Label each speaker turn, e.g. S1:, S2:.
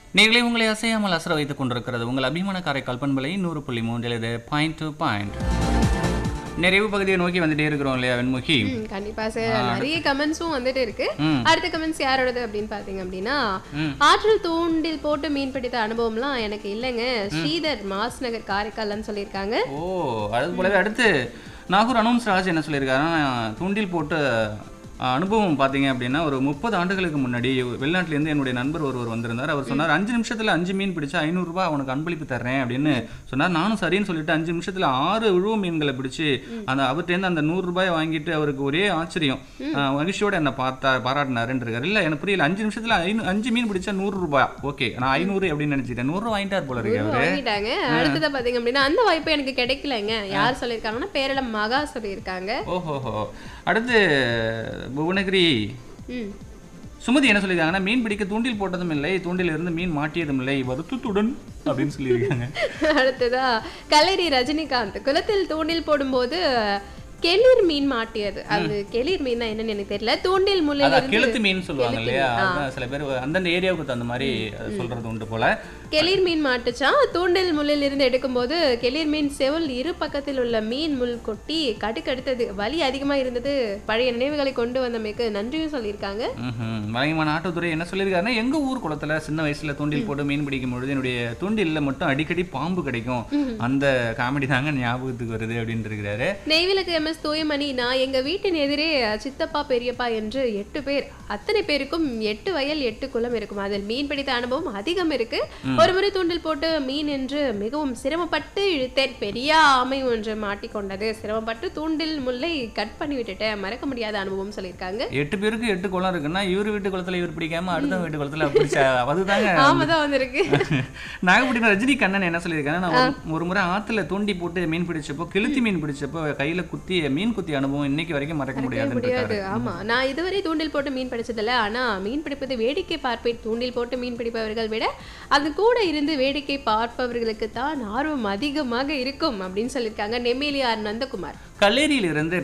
S1: நீங்களே உங்களை அசையாமல் அசர வைத்துக் கொண்டிருக்கிறது உங்கள் அபிமான காரைக்கால் பண்பலை நூறு புள்ளி மூன்றில் இது பாயிண்ட் டு பாயிண்ட் நிறைவு பகுதியை நோக்கி வந்துட்டே இருக்கிறோம் இல்லையா வெண்முகி
S2: ம், கண்டிப்பா சார் நிறைய கமெண்ட்ஸும் வந்துட்டு இருக்கு
S1: ம்.
S2: அடுத்த கமெண்ட்ஸ் யாரோடது அப்படின்னு பாத்தீங்க அப்படின்னா
S1: ம்.
S2: ஆற்றல் தூண்டில் போட்டு மீன் பிடித்த அனுபவம்லாம் எனக்கு இல்லைங்க ஸ்ரீதர் மாஸ் நகர் காரைக்கால்னு சொல்லியிருக்காங்க
S1: ஓ அது போலவே அடுத்து நாகூர் அனௌன்ஸ் ராஜ் என்ன சொல்லியிருக்காருன்னா தூண்டில் போட்டு அஹ், அனுபவம் பார்த்தீங்க அப்படின்னா ஒரு முப்பது ஆண்டுகளுக்கு முன்னாடி வெளிநாட்டிலேருந்து என்னுடைய நண்பர் ஒருவர் வந்திருந்தார் அவர் சொன்னார் அஞ்சு நிமிஷத்தில் அஞ்சு மீன் பிடிச்சா ஐநூறுரூபா அவனுக்கு அன்பளிப்பு தர்றேன் அப்படின்னு சொன்னார் நானும் சரின்னு சொல்லிட்டு அஞ்சு நிமிஷத்தில் ஆறு உழுவு மீன்களை பிடிச்சு அந்த அவர்கிட்டேருந்து அந்த நூறு ரூபாய் வாங்கிட்டு அவருக்கு ஒரே ஆச்சரியம் அஹ், மகிழ்ச்சியோட என்ன பார்த்தா பாராட்டினாருன்னு இருக்காரு இல்லை எனக்கு புரியல அஞ்சு நிமிஷத்தில் ஐநூ அஞ்சு மீன் பிடிச்சா நூறு ரூபாய் ஓகே நான் ஐநூறு அப்படின்னு நினச்சிட்டேன் நூறு வாங்கிட்டார் போல இருக்கு அவரு
S2: வாங்கிட்டாங்க அடுத்ததா பாத்தீங்க அப்படின்னா அந்த வாய்ப்பு எனக்கு கிடைக்கலங்க யார் சொல்லியிருக்காங்கன்னா பேரளம் மகா சொல்லியிருக்காங்க
S1: ஓஹோஹோ அடுத்து புவனகிரி
S2: ம்
S1: சுமதி என்ன சொல்லியிருக்காங்கன்னா மீன் பிடிக்க தூண்டில் போட்டதும் இல்லை தூண்டில் இருந்து மீன் மாட்டியதும் இல்லை வருத்தத்துடன் அப்படின்னு சொல்லியிருக்காங்க
S2: அடுத்ததா கல்லரி ரஜினிகாந்த் குளத்தில் தூண்டில் போடும்போது கெளிர் மீன் மாட்டியது அது கெளிர் மீன் என்னன்னு எனக்கு தெரியல தூண்டில் முள்ளில்
S1: அதான்
S2: இருந்து
S1: கெளுத்து மீன் சொல்லுவாங்க
S2: கெளுத்தி
S1: இல்லையா
S2: மீன், ஆ.
S1: அதான் சில பேர் அந்தந்த ஏரியாவுக்கு தகுந்த மாதிரி அது சொல்றது உண்டு போல
S2: கெளிர் மீன் மாட்டுச்சான் தூண்டில் முள்ளில் இருந்து எடுக்கும்போது கெளிர் மீன் செவுள் இரு பக்கத்தில் உள்ள மீன் முள் கொட்டி கடுக்கடுத்தது வலி அதிகமா இருந்தது பழைய நினைவுகளை கொண்டு வந்தமைக்கு நன்றியும் சொல்லியிருக்காங்க
S1: ம்ஹும். மலையமான ஆட்டோத்துறை என்ன சொல்லியிருக்காருன்னா எங்க ஊர் குளத்துல சின்ன வயசுல தூண்டில் போட்டு மீன் பிடிக்கும் பொழுது என்னுடைய தூண்டில்ல மட்டும் அடிக்கடி பாம்பு கிடைக்கும் அந்த காமெடி தாங்க ஞாபகத்துக்கு வருது அப்படின்னு இருக்கிறாரு
S2: நெய்விளக்கு எம் எஸ் தூயமணி நான் எங்க வீட்டின் எதிரே சித்தப்பா பெரியப்பா என்று எட்டு பேர் அத்தனை பேருக்கும் எட்டு வயல் எட்டு குளம் இருக்கும் அதில் மீன் பிடித்த அனுபவம் அதிகம் இருக்கு ஒரு முறை தூண்டில் போட்டு மீன் என்று மிகவும் சிரமப்பட்டு இழுத்தேன் பெரிய ஆமை ஒன்று மாட்டிக்கொண்டது சிரமப்பட்டு தூண்டில் முல்லை கட் பண்ணி விட்டுட்டேன் மறக்க முடியாத அனுபவம் சொல்லியிருக்காங்க
S1: எட்டு பேருக்கு எட்டு குளம் இருக்குன்னா இவர் வீட்டு குளத்துல இவர் பிடிக்காம அடுத்த வீட்டு குளத்துல பிடிச்ச அதுதாங்க
S2: ஆமாதான் வந்திருக்கு
S1: நாகப்பட்டினம் ரஜினி கண்ணன் என்ன சொல்லியிருக்காங்க நான் ஒரு- ஒரு முறை ஆத்துல தூண்டி போட்டு மீன் பிடிச்சப்போ கிளுத்தி மீன் பிடிச்சப்போ கையில குத்தி மீன் குத்தி அனுபவம் இன்னைக்கு வரைக்கும் மறக்க முடியாதுன்னு
S2: முடியாது
S1: இருக்காரு
S2: ஆமா நான் இதுவரை தூண்டில் போட்டு மீன் பிடிச்சதில்ல ஆனா மீன் பிடிப்பது வேடிக்கை பார்ப்பேன் தூண்டில் போட்டு மீன் பிடிப்பவர்கள் விட அது கூட இருந்து வேடிக்கை பார்ப்பவர்களுக்கு தான் ஆர்வம் அதிகமாக இருக்கும் அப்படின்னு சொல்லியிருக்காங்க நெம்மேலியார் நந்தகுமார்
S1: கல்லேரியிலிருந்து